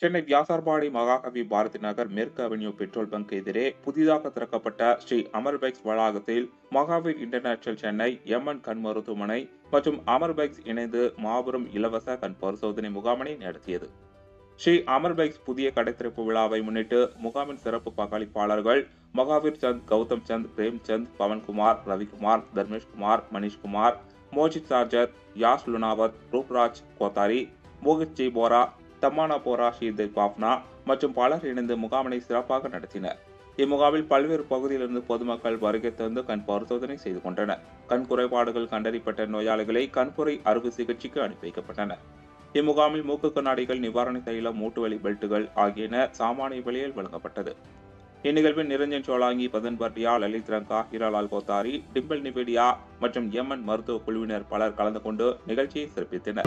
சென்னை வியாசார்பாடி மகாகவி பாரதி நகர் மேற்கு avenue petrol bunk எதிரே புதிதாக திறக்கப்பட்ட ஸ்ரீ அமர் பைக்ஸ் வளாகத்தில் மகாவீர் இன்டர்நேஷனல் சென்னை எம்என் கண் மருத்துவமனை மற்றும் அமர் பைக்ஸ் இணைந்து மாபெரும் இலவச கண் பரிசோதனை முகாமினை நடத்தியது ஸ்ரீ அமர் பைக்ஸ் புதிய கடைத்திறப்பு விழாவை முன்னிட்டு முகாமின் சிறப்பு பங்களிப்பாளர்கள் மகாவீர் சந்த் கௌதம் சந்த் பிரேம்சந்த் பவன்குமார் ரவிக்குமார் தர்மேஷ்குமார் மணிஷ்குமார் மோஜித் சார்ஜர் யாஷ் லுனாவத் ரூப்ராஜ் கோத்தாரி மோகித் ஜி போரா தம்மானா போரா ஷீதேவ் பாப்னா மற்றும் பலர் இணைந்து முகாமினை சிறப்பாக நடத்தினர் இம்முகாமில் பல்வேறு பகுதியிலிருந்து பொதுமக்கள் வருகை தந்து கண் பரிசோதனை செய்து கொண்டனர் கண் குறைபாடுகள் கண்டறியப்பட்ட நோயாளிகளை கண்புரை அறுவை சிகிச்சைக்கு அனுப்பி வைக்கப்பட்டனர் இம்முகாமில் மூக்கு கண்ணாடிகள் நிவாரண தைலம் மூட்டுவலி பெல்ட்டுகள் ஆகியன சாமானிய விலையில் வழங்கப்பட்டது இந்நிகழ்வில் நிரஞ்சன் சோலாங்கி பதன் பர்டியா லலித் ரங்கா ஹீராலால் கோத்தாரி டிம்பிள் நிபேடியா மற்றும் எம்என் மருத்துவ குழுவினர் பலர் கலந்து கொண்டு நிகழ்ச்சியை சிறப்பித்தனர்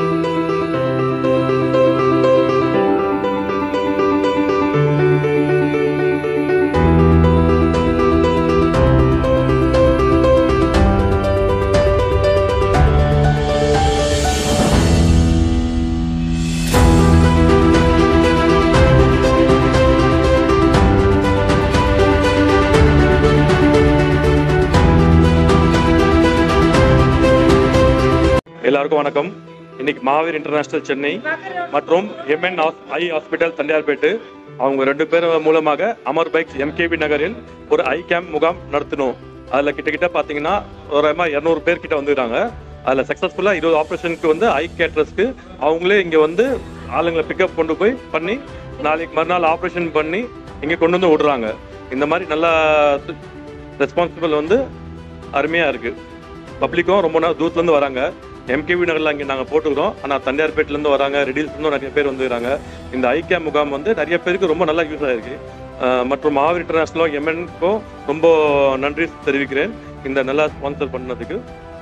எல்லாருக்கும் வணக்கம் இன்னைக்கு மாவீர் இன்டர்நேஷனல் சென்னை மற்றும் எம்என் ஐ ஹாஸ்பிட்டல் தண்டையார்பேட்டு அவங்க ரெண்டு பேர் மூலமாக அமர் பைக்ஸ் எம்கேபி நகரில் ஒரு ஐ கேம்ப் முகாம் நடத்தினோம் அதில் கிட்டக்கிட்ட பார்த்தீங்கன்னா ஒரு இரநூறு பேர் கிட்ட வந்துருக்காங்க அதில் சக்ஸஸ்ஃபுல்லாக இருபது ஆப்ரேஷனுக்கு வந்து ஐ கேட்ரஸ்க்கு அவங்களே இங்கே வந்து ஆளுங்களை பிக்கப் கொண்டு போய் பண்ணி நாளைக்கு மறுநாள் ஆப்ரேஷன் பண்ணி இங்கே கொண்டு வந்து விடுறாங்க இந்த மாதிரி நல்லா ரெஸ்பான்சிபிள் வந்து அருமையாக இருக்குது பப்ளிக்கும் ரொம்ப நாள் தூரத்துலேருந்து வராங்க எம்கேவி நகரில் அங்கே நாங்கள் போட்டுக்கிறோம் ஆனால் தண்டையார்பேட்டிலேருந்து வராங்க ரெடில்ஸ்லேருந்து நிறைய பேர் வந்துருக்காங்க இந்த ஐக்கியா முகாம் வந்து நிறைய பேருக்கு ரொம்ப நல்லா யூஸ் ஆயிருக்கு அஹ் மற்றும் மாவீர் இன்டர்நேஷனலோ எம்என்க்கும் ரொம்ப நன்றி தெரிவிக்கிறேன் இந்த நல்லா ஸ்பான்சர் பண்ணதுக்கு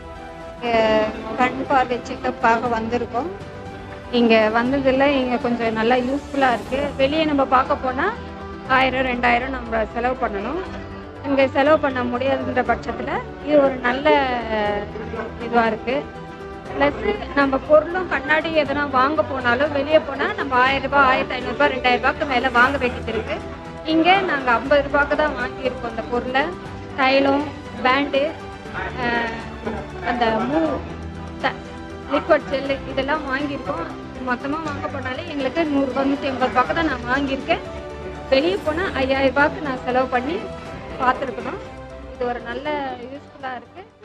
கண் பார்வை செக்கப்புக்காக வந்திருக்கோம் இங்கே வந்ததில் இங்கே கொஞ்சம் நல்லா யூஸ்ஃபுல்லாக இருக்குது வெளியே நம்ம பார்க்க போனால் ஆயிரம் ரெண்டாயிரம் நம்ம செலவு பண்ணணும் இங்கே செலவு பண்ண முடியாதுன்ற பட்சத்தில் இது ஒரு நல்ல இதுவாக இருக்குது ப்ளஸ் நம்ம பொருளும் கண்ணாடி எதனா வாங்க போனாலும் வெளியே போனால் நம்ம ஆயிரம் ரூபாய் ஆயிரத்தி ஐநூறுரூபா ரெண்டாயிரம் ரூபாய்க்கு மேலே வாங்க வேண்டியது இருக்குது இங்கே நாங்கள் ஐம்பது ரூபாய்க்கு தான் வாங்கியிருக்கோம் அந்த பொருளை தைலம் பேண்டு அந்த மூ லிக்விட் ஜெல்லு இதெல்லாம் வாங்கியிருக்கோம் மொத்தமாக வாங்க போனாலே எங்களுக்கு நூறுரூபா நூற்றி ஐம்பது ரூபாய்க்கு தான் நான் வாங்கியிருக்கேன் வெளியே போனால் ஐயாயிரம் ரூபாய்க்கு நான் செலவு பண்ணி பார்த்துருக்கணும் இது ஒரு நல்ல யூஸ்ஃபுல்லாக இருக்குது